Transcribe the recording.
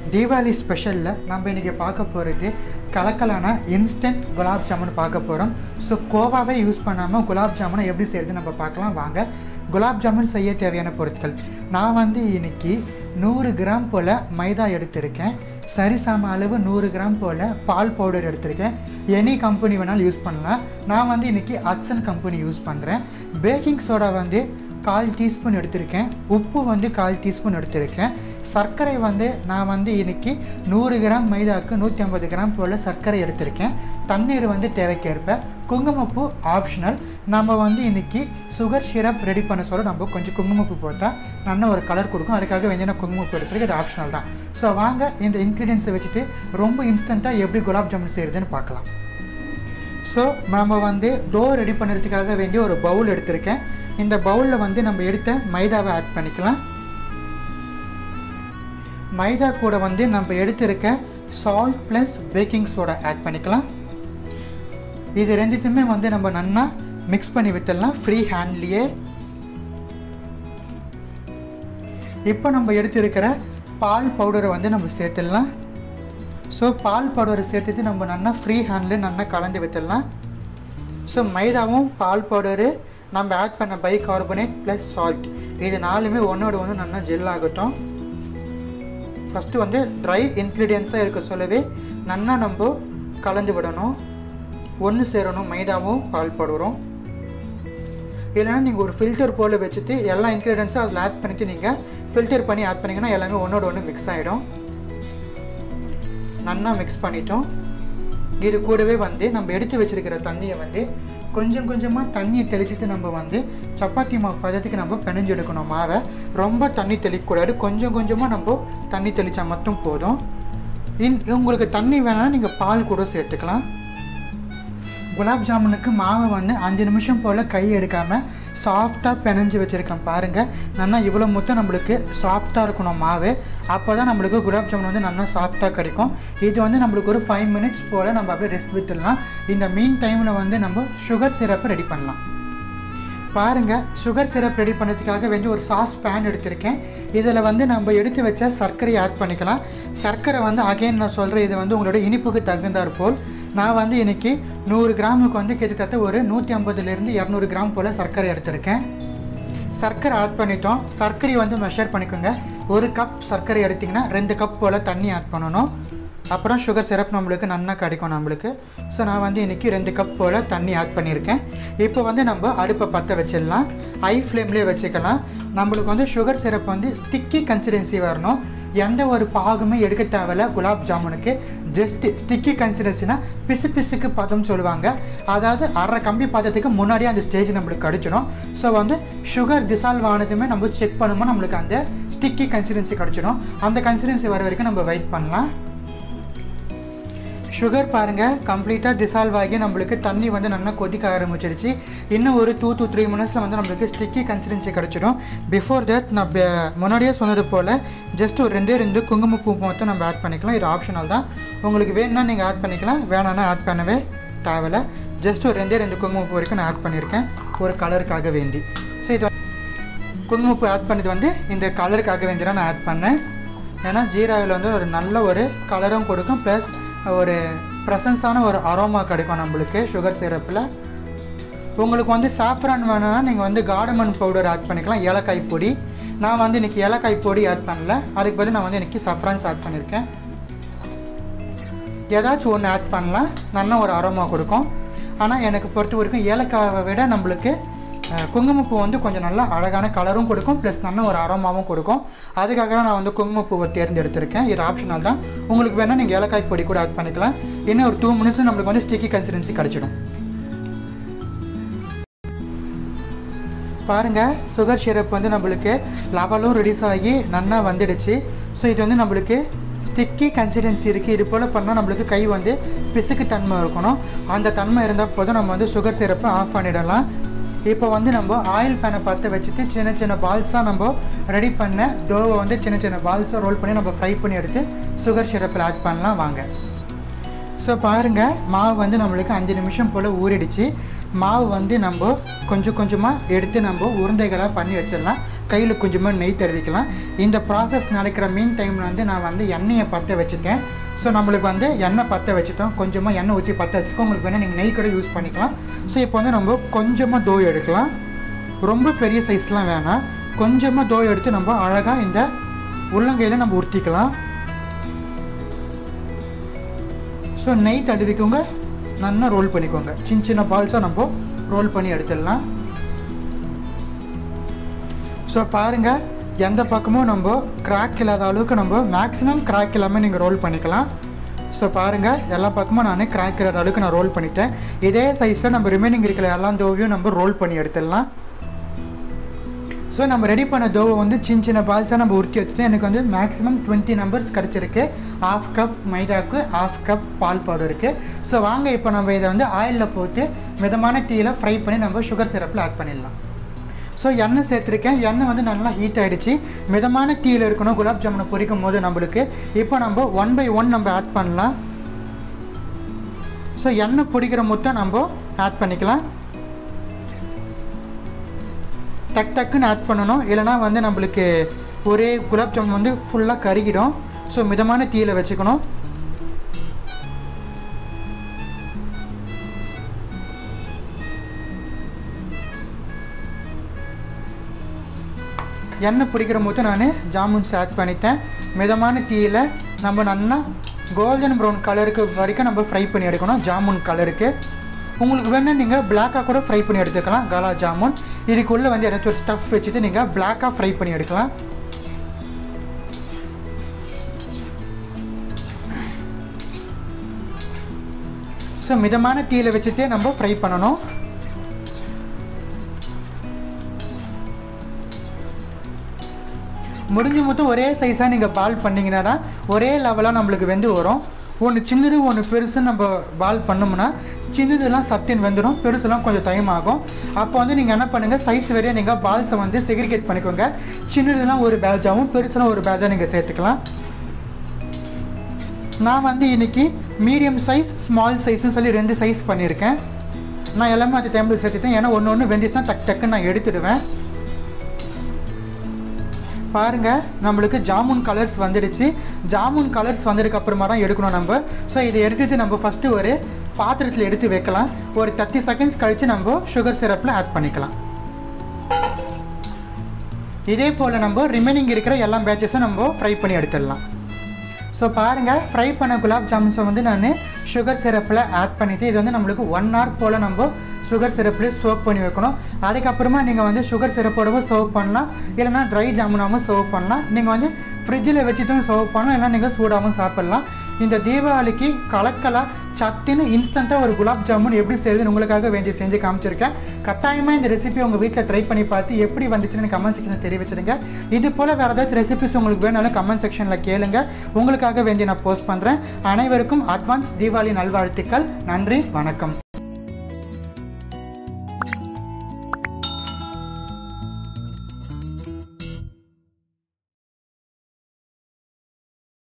தீபாவளி ஸ்பெஷலில் நம்ம இன்றைக்கி பார்க்க போகிறது கலக்கலான இன்ஸ்டன்ட் குலாப் ஜாமுன் பார்க்க போகிறோம் ஸோ கோவாவே யூஸ் பண்ணாமல் குலாப் ஜாமுனை எப்படி செய்கிறது நம்ம பார்க்கலாம் வாங்க குலாப் ஜாமுன் செய்ய தேவையான பொருட்கள் நான் வந்து இன்னைக்கு நூறு கிராம் போல் மைதா எடுத்திருக்கேன் சரிசம அளவு நூறு கிராம் போல் பால் பவுடர் எடுத்திருக்கேன் எனி கம்பெனி வேணாலும் யூஸ் பண்ணலாம் நான் வந்து இன்றைக்கி அட்சன் கம்பெனி யூஸ் பண்ணுறேன் பேக்கிங் சோடா வந்து கால் டீஸ்பூன் எடுத்திருக்கேன் உப்பு வந்து கால் டீஸ்பூன் எடுத்திருக்கேன் சர்க்கரை வந்து நான் வந்து இன்னைக்கு நூறு கிராம் மைதாவுக்கு நூற்றி ஐம்பது கிராம் போல் சர்க்கரை எடுத்திருக்கேன் தண்ணீர் வந்து தேவைக்கேற்ப குங்குமப்பூ ஆப்ஷனல் நம்ம வந்து இன்னைக்கு சுகர் சிரப் ரெடி பண்ண சொல்ல நம்ம கொஞ்சம் குங்குமப்பூ போட்டால் நல்ல ஒரு கலர் கொடுக்கும் அதுக்காக வேண்டிய குங்குமப்பூ எடுத்துருக்கு இது ஆப்ஷனல் தான் ஸோ வாங்க இந்த இன்க்ரீடியன்ஸை வச்சுட்டு ரொம்ப இன்ஸ்டண்ட்டாக எப்படி குலாப் ஜாமுன் செய்கிறதுன்னு பார்க்கலாம் ஸோ நம்ம வந்து டோ ரெடி பண்ணுறதுக்காக வேண்டிய ஒரு பவுல் எடுத்திருக்கேன் இந்த பவுலில் வந்து நம்ம எடுத்த மைதாவை ஆட் பண்ணிக்கலாம் மைதா கூட வந்து நம்ம எடுத்திருக்க salt plus baking soda add பண்ணிக்கலாம் இது ரெண்டுத்தையுமே வந்து நம்ம நன்னா மிக்ஸ் பண்ணி விட்டுடலாம் ஃப்ரீ ஹேண்ட்லேயே இப்போ நம்ம எடுத்திருக்கிற பால் பவுடரை வந்து நம்ம சேர்த்துடலாம் ஸோ பால் பவுடரை சேர்த்துட்டு நம்ம நல்லா ஃப்ரீ ஹேண்டில் நல்லா கலந்து விட்டுடலாம் ஸோ மைதாவும் பால் பவுடரு நம்ம ஆட் பண்ண பை கார்பனேட் ப்ளஸ் சால்ட் இது நாலுமே ஒன்றோட ஒன்று நல்லா ஜெல் ஆகட்டும் ஃபஸ்ட்டு வந்து ட்ரை இன்க்ரீடியன்ஸாக இருக்க சொல்லவே நல்லா நம்ம கலந்து விடணும் ஒன்று சேரணும் மைதாவும் பால் பவுடரும் இல்லைன்னா நீங்கள் ஒரு ஃபில்டர் போல் வச்சுட்டு எல்லா இன்க்ரீடியன்ஸும் அதில் ஆட் பண்ணிவிட்டு நீங்கள் ஃபில்டர் பண்ணி ஆட் பண்ணிங்கன்னா எல்லாமே ஒன்றோட ஒன்று மிக்ஸ் ஆகிடும் நல்லா மிக்ஸ் பண்ணிட்டோம் இது கூடவே வந்து நம்ம எடுத்து வச்சிருக்கிற தண்ணியை வந்து கொஞ்சம் கொஞ்சமாக தண்ணியை தெளிச்சிட்டு நம்ம வந்து சப்பாத்தி மாவு பதத்துக்கு நம்ம பிணைஞ்சு எடுக்கணும் மாவை ரொம்ப தண்ணி தெளிக்கக்கூடாது கொஞ்சம் கொஞ்சமாக நம்ம தண்ணி தெளித்தா மட்டும் போதும் இன் உங்களுக்கு தண்ணி வேணாலும் நீங்கள் பால் கூட சேர்த்துக்கலாம் குலாப் ஜாமுனுக்கு மாவை வந்து அஞ்சு நிமிஷம் போல் கை எடுக்காமல் சாஃப்டாக பிணைஞ்சு வச்சுருக்கேன் பாருங்கள் நல்லா இவ்வளோ மொத்தம் நம்மளுக்கு சாஃப்டாக இருக்கணும் மாவு அப்போ தான் நம்மளுக்கு குலாப் ஜாமுன் வந்து நல்லா சாஃப்டாக கிடைக்கும் இது வந்து நம்மளுக்கு ஒரு ஃபைவ் மினிட்ஸ் போல் நம்ம அப்படியே ரெஸ்ட் விட்டுடலாம் இந்த மீன் டைமில் வந்து நம்ம சுகர் சிரப்பை ரெடி பண்ணலாம் பாருங்கள் சுகர் சிரப் ரெடி பண்ணுறதுக்காக வேண்டி ஒரு சாஸ் பேன் எடுத்திருக்கேன் இதில் வந்து நம்ம எடுத்து வச்ச சர்க்கரையை ஆட் பண்ணிக்கலாம் சர்க்கரை வந்து அகைன் நான் சொல்கிறேன் இது வந்து உங்களோட இனிப்புக்கு தகுந்தாற் போல் நான் வந்து இன்றைக்கி நூறு கிராமுக்கு வந்து கிட்டத்தட்ட ஒரு நூற்றி ஐம்பதுலேருந்து இரநூறு கிராம் போல் சர்க்கரை எடுத்திருக்கேன் சர்க்கரை ஆட் பண்ணிட்டோம் சர்க்கரை வந்து மெஷர் பண்ணிக்கோங்க ஒரு கப் சர்க்கரை எடுத்திங்கன்னா ரெண்டு கப் போல் தண்ணி ஆட் பண்ணணும் அப்புறம் சுகர் சிரப் நம்மளுக்கு நல்லா கிடைக்கும் நம்மளுக்கு ஸோ நான் வந்து இன்றைக்கி ரெண்டு கப் போல் தண்ணி ஆட் பண்ணியிருக்கேன் இப்போ வந்து நம்ம அடுப்பை பற்ற வச்சிடலாம் ஹை ஃப்ளேம்லேயே வச்சுக்கலாம் நம்மளுக்கு வந்து சுகர் சிரப் வந்து ஸ்டிக்கி கன்சிடென்சி வரணும் எந்த ஒரு பாகுமே எடுக்க தேவையில்ல குலாப் ஜாமுனுக்கு ஜஸ்ட் ஸ்டிக்கி கன்சிடென்சினா பிசு பிசுக்கு பதம் சொல்லுவாங்க அதாவது அரை கம்பி பதத்துக்கு முன்னாடியே அந்த ஸ்டேஜ் நம்மளுக்கு கிடச்சிடும் ஸோ வந்து சுகர் டிசால்வ் ஆனதுமே நம்ம செக் பண்ணும்போது நம்மளுக்கு அந்த ஸ்டிக்கி கன்சிடென்சி கிடச்சிடும் அந்த கன்சிடென்சி வர வரைக்கும் நம்ம வெயிட் பண்ணலாம் சுகர் பாருங்கள் கம்ப்ளீட்டாக டிசால்வ் ஆகி நம்மளுக்கு தண்ணி வந்து நல்லா கொதிக்க ஆரம்பிச்சிடுச்சு இன்னும் ஒரு டூ டூ த்ரீ மினிட்ஸில் வந்து நம்மளுக்கு ஸ்டிக்கி கன்சிஸ்டன்சி கிடச்சிடும் பிஃபோர் தட் நான் முன்னாடியே சொன்னது போல் ஜஸ்ட் ஒரு ரெண்டே ரெண்டு குங்குமப்பூ மட்டும் நம்ம ஆட் பண்ணிக்கலாம் இது ஆப்ஷனல் தான் உங்களுக்கு வேணும்னா நீங்கள் ஆட் பண்ணிக்கலாம் வேணான்னா ஆட் பண்ணவே தேவையில்ல ஜஸ்ட் ஒரு ரெண்டே ரெண்டு குங்குமப்பூ வரைக்கும் நான் ஆட் பண்ணியிருக்கேன் ஒரு கலருக்காக வேண்டி ஸோ இது குங்குமப்பூ ஆட் பண்ணது வந்து இந்த கலருக்காக வேண்டி தான் நான் ஆட் பண்ணேன் ஏன்னா ஜீராவில் வந்து ஒரு நல்ல ஒரு கலரும் கொடுக்கும் ப்ளஸ் ஒரு ப்ரெசன்ஸான ஒரு அரோமா கிடைக்கும் நம்மளுக்கு சுகர் சிரப்பில் உங்களுக்கு வந்து சாஃப்ரான் வேணும்னா நீங்கள் வந்து கார்டமன் பவுடர் ஆட் பண்ணிக்கலாம் ஏலக்காய் பொடி நான் வந்து இன்றைக்கி ஏலக்காய் பொடி ஆட் பண்ணல அதுக்கு பதில் நான் வந்து இன்றைக்கி சஃப்ரான்ஸ் ஆட் பண்ணியிருக்கேன் ஏதாச்சும் ஒன்று ஆட் பண்ணலாம் நல்லா ஒரு அரோமா கொடுக்கும் ஆனால் எனக்கு பொறுத்த வரைக்கும் ஏலக்காவை விட நம்மளுக்கு குங்குமப்பூ வந்து கொஞ்சம் நல்லா அழகான கலரும் கொடுக்கும் ப்ளஸ் நல்ல ஒரு அரோமாவும் கொடுக்கும் அதுக்காக தான் நான் வந்து குங்குமப்பூவை தேர்ந்தெடுத்திருக்கேன் இது ஆப்ஷனல் தான் உங்களுக்கு வேணால் நீங்கள் ஏலக்காய் பொடி கூட ஆட் பண்ணிக்கலாம் இன்னும் ஒரு டூ மினிட்ஸில் நம்மளுக்கு வந்து ஸ்டிக்கி கன்சிஸ்டன்சி கிடச்சிடும் பாருங்கள் சுகர் சிரப் வந்து நம்மளுக்கு லெவலும் ரெடியூஸ் ஆகி நல்லா வந்துடுச்சு ஸோ இது வந்து நம்மளுக்கு ஸ்டிக்கி கன்சிஸ்டன்சி இருக்குது இது போல் பண்ணால் நம்மளுக்கு கை வந்து பிசுக்கு தன்மை இருக்கணும் அந்த தன்மை இருந்தால் போதும் நம்ம வந்து சுகர் சிரப்பை ஆஃப் பண்ணிடலாம் இப்போ வந்து நம்ம ஆயில் பேனை பற்ற வச்சுட்டு சின்ன சின்ன பால்ஸாக நம்ம ரெடி பண்ண டோவை வந்து சின்ன சின்ன பால்ஸாக ரோல் பண்ணி நம்ம ஃப்ரை பண்ணி எடுத்து சுகர் சிரப்பில் ஆட் பண்ணலாம் வாங்க ஸோ பாருங்கள் மாவு வந்து நம்மளுக்கு அஞ்சு நிமிஷம் போல் ஊறிடுச்சு மாவு வந்து நம்ம கொஞ்சம் கொஞ்சமாக எடுத்து நம்ம உருண்டைகளாக பண்ணி வச்சிடலாம் கையில் கொஞ்சமாக நெய் தருவிக்கலாம் இந்த ப்ராசஸ் நடக்கிற மீன் டைமில் வந்து நான் வந்து எண்ணெயை பற்ற வச்சுருக்கேன் ஸோ நம்மளுக்கு வந்து எண்ணெய் பற்ற வச்சுட்டோம் கொஞ்சமாக எண்ணெய் ஊற்றி பற்ற வச்சுக்கோ உங்களுக்கு வேணால் நீங்கள் நெய் கூட யூஸ் பண்ணிக்கலாம் ஸோ இப்போ வந்து நம்ம கொஞ்சமாக தோ எடுக்கலாம் ரொம்ப பெரிய சைஸ்லாம் வேணாம் கொஞ்சமாக தோ எடுத்து நம்ம அழகாக இந்த உள்ளங்கையில் நம்ம உருட்டிக்கலாம் ஸோ நெய் தடவிக்கோங்க நல்லா ரோல் பண்ணிக்கோங்க சின்ன சின்ன பால்ஸாக நம்ம ரோல் பண்ணி எடுத்துடலாம் ஸோ பாருங்கள் எந்த பக்கமும் நம்ம கிராக் இல்லாத அளவுக்கு நம்ம மேக்ஸிமம் கிராக் இல்லாமல் நீங்கள் ரோல் பண்ணிக்கலாம் ஸோ பாருங்கள் எல்லா பக்கமும் நான் கிராக் இல்லாத அளவுக்கு நான் ரோல் பண்ணிட்டேன் இதே சைஸில் நம்ம ரிமைனிங் இருக்கிற எல்லா தோவையும் நம்ம ரோல் பண்ணி எடுத்துடலாம் ஸோ நம்ம ரெடி பண்ண தோவை வந்து சின்ன சின்ன பால்ஸாக நம்ம உருட்டி வச்சுட்டு எனக்கு வந்து மேக்ஸிமம் டுவெண்ட்டி நம்பர்ஸ் கிடச்சிருக்கு ஆஃப் கப் மைதாக்கு ஆஃப் கப் பால் பவுடர் இருக்குது ஸோ வாங்க இப்போ நம்ம இதை வந்து ஆயிலில் போட்டு மிதமான டீயில் ஃப்ரை பண்ணி நம்ம சுகர் சிரப்பில் ஆட் பண்ணிடலாம் ஸோ எண்ணெய் சேர்த்துருக்கேன் எண்ணெய் வந்து நல்லா ஹீட் ஆகிடுச்சு மிதமான டீயில் இருக்கணும் குலாப் ஜாமுனை பொரிக்கும் போது நம்மளுக்கு இப்போ நம்ம ஒன் பை ஒன் நம்ம ஆட் பண்ணலாம் ஸோ எண்ணெய் பிடிக்கிற முட்டை நம்ம ஆட் பண்ணிக்கலாம் டக் டக்குன்னு ஆட் பண்ணணும் இல்லைனா வந்து நம்மளுக்கு ஒரே குலாப் ஜாமுன் வந்து ஃபுல்லாக கருகிடும் ஸோ மிதமான தீயில் வச்சுக்கணும் எண்ணெய் பிடிக்கிற போது நான் ஜாமுன்ஸ் ஆட் பண்ணிட்டேன் மிதமான தீயில் நம்ம நல்லா கோல்டன் ப்ரௌன் கலருக்கு வரைக்கும் நம்ம ஃப்ரை பண்ணி எடுக்கணும் ஜாமுன் கலருக்கு உங்களுக்கு வேணால் நீங்கள் பிளாக்காக கூட ஃப்ரை பண்ணி எடுத்துக்கலாம் கலா ஜாமுன் இதுக்குள்ளே வந்து ஏதாச்சும் ஒரு ஸ்டஃப் வச்சுட்டு நீங்கள் பிளாக்காக ஃப்ரை பண்ணி எடுக்கலாம் ஸோ மிதமான தீயில் வச்சுட்டே நம்ம ஃப்ரை பண்ணணும் முடிஞ்ச மொத்தம் ஒரே சைஸாக நீங்கள் பால் பண்ணிங்கன்னா தான் ஒரே லெவலாக நம்மளுக்கு வெந்து வரும் ஒன்று சின்னது ஒன்று பெருசு நம்ம பால் பண்ணோம்னா சின்னதுலாம் சத்தின் வெந்துடும் பெருசுலாம் கொஞ்சம் டைம் ஆகும் அப்போ வந்து நீங்கள் என்ன பண்ணுங்கள் சைஸ் வரையும் நீங்கள் பால்ஸை வந்து செக்ரிகேட் பண்ணிக்கோங்க சின்னதுலாம் ஒரு பேட்சாகவும் பெருசுலாம் ஒரு பேட்சாக நீங்கள் சேர்த்துக்கலாம் நான் வந்து இன்றைக்கி மீடியம் சைஸ் ஸ்மால் சைஸ்னு சொல்லி ரெண்டு சைஸ் பண்ணியிருக்கேன் நான் எல்லாமே அந்த டைமில் சேர்த்துட்டேன் ஏன்னா ஒன்று ஒன்று வெந்துச்சுன்னா டக் டக்குன்னு நான் எடுத்துடுவேன் பாருங்கள் நம்மளுக்கு ஜாமுன் கலர்ஸ் வந்துடுச்சு ஜாமுன் கலர்ஸ் வந்ததுக்கு அப்புறமா தான் எடுக்கணும் நம்ம ஸோ இதை எடுத்துட்டு நம்ம ஃபஸ்ட்டு ஒரு பாத்திரத்தில் எடுத்து வைக்கலாம் ஒரு தேர்ட்டி செகண்ட்ஸ் கழித்து நம்ம சுகர் சிரப்பில் ஆட் பண்ணிக்கலாம் இதே போல் நம்ம ரிமைனிங் இருக்கிற எல்லா பேட்சஸும் நம்ம ஃப்ரை பண்ணி எடுத்துடலாம் ஸோ பாருங்கள் ஃப்ரை பண்ண குலாப் ஜாமுன்ஸை வந்து நான் சுகர் சிரப்பில் ஆட் பண்ணிவிட்டு இது வந்து நம்மளுக்கு ஒன் ஹவர் போல் நம்ம சுகர் சிரப்லேயே சோக் பண்ணி வைக்கணும் அதுக்கப்புறமா நீங்கள் வந்து சுகர் சிரப்போடவும் சர்வ் பண்ணலாம் இல்லைனா ட்ரை ஜாமுனாவும் சர்வ் பண்ணலாம் நீங்கள் வந்து ஃப்ரிட்ஜில் வச்சுட்டும் சர்வ் பண்ணலாம் இல்லைனா நீங்கள் சூடாகவும் சாப்பிட்லாம் இந்த தீபாவளிக்கு கலக்கலாக சட்டுன்னு இன்ஸ்டண்ட்டாக ஒரு குலாப் ஜாமுன் எப்படி செய்யுதுன்னு உங்களுக்காக வேண்டி செஞ்சு காமிச்சிருக்கேன் கட்டாயமாக இந்த ரெசிபி உங்கள் வீட்டில் ட்ரை பண்ணி பார்த்து எப்படி வந்துச்சுன்னு கமெண்ட் செக்ஷனில் தெரிவிச்சிடுங்க இது போல் வேறு ஏதாச்சும் ரெசிபிஸ் உங்களுக்கு வேணாலும் கமெண்ட் செக்ஷனில் கேளுங்க உங்களுக்காக வேண்டி நான் போஸ்ட் பண்ணுறேன் அனைவருக்கும் அட்வான்ஸ் தீபாவளி நல்வாழ்த்துக்கள் நன்றி வணக்கம்